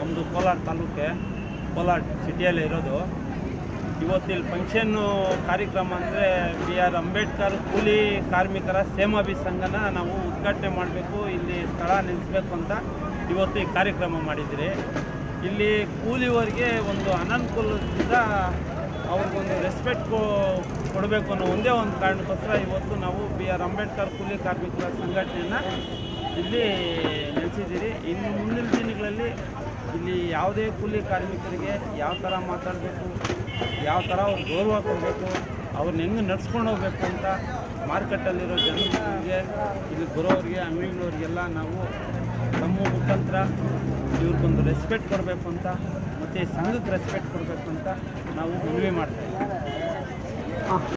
ನಮ್ಮದು ಕೋಲಾರ ತಾಲೂಕೆ ಕೋಲಾರ ಸಿಟಿಯಲ್ಲಿ ಇರೋದು ಇವತ್ತು ಇಲ್ಲಿ ಫಂಕ್ಷನ್ನು ಕಾರ್ಯಕ್ರಮ ಅಂದರೆ ಬಿ ಆರ್ ಅಂಬೇಡ್ಕರ್ ಕೂಲಿ ಕಾರ್ಮಿಕರ ಸೇಮಾಭಿ ಸಂಘನ ನಾವು ಉದ್ಘಾಟನೆ ಮಾಡಬೇಕು ಇಲ್ಲಿ ಸ್ಥಳ ನಿಲ್ಲಿಸ್ಬೇಕು ಅಂತ ಇವತ್ತು ಈ ಕಾರ್ಯಕ್ರಮ ಮಾಡಿದ್ದೀರಿ ಇಲ್ಲಿ ಕೂಲಿಯವರಿಗೆ ಒಂದು ಅನನುಕೂಲದಿಂದ ಅವ್ರಿಗೊಂದು ರೆಸ್ಪೆಕ್ಟ್ ಕೊಡಬೇಕು ಅನ್ನೋ ಒಂದೇ ಒಂದು ಕಾರಣಕ್ಕೋಸ್ಕರ ಇವತ್ತು ನಾವು ಬಿ ಆರ್ ಅಂಬೇಡ್ಕರ್ ಕೂಲಿ ಕಾರ್ಮಿಕರ ಸಂಘಟನೆಯನ್ನು ಇಲ್ಲಿ ನೆಲೆಸಿದ್ದೀರಿ ಇನ್ನು ಮುಂದಿನ ದಿನಗಳಲ್ಲಿ ಇಲ್ಲಿ ಯಾವುದೇ ಕೂಲಿ ಕಾರ್ಮಿಕರಿಗೆ ಯಾವ ಥರ ಮಾತಾಡಬೇಕು ಯಾವ ಥರ ಅವ್ರು ಗೌರವ ಕೊಡಬೇಕು ಅವ್ರನ್ನ ಹೆಂಗೆ ನಡ್ಸ್ಕೊಂಡು ಹೋಗ್ಬೇಕು ಅಂತ ಮಾರ್ಕೆಟಲ್ಲಿರೋ ಜನರಿಗೆ ಇಲ್ಲಿ ಬರೋರಿಗೆ ಅಂಗಡಿಗಳವ್ರಿಗೆಲ್ಲ ನಾವು ತಮ್ಮ ಮುಖಾಂತರ ಇವ್ರಿಗೊಂದು ರೆಸ್ಪೆಕ್ಟ್ ಕೊಡಬೇಕು ಅಂತ ಮತ್ತು ಸಂಘಕ್ಕೆ ರೆಸ್ಪೆಕ್ಟ್ ಕೊಡಬೇಕು ಅಂತ ನಾವು ಮನವಿ ಮಾಡ್ತಾ ಇದ್ದೀವಿ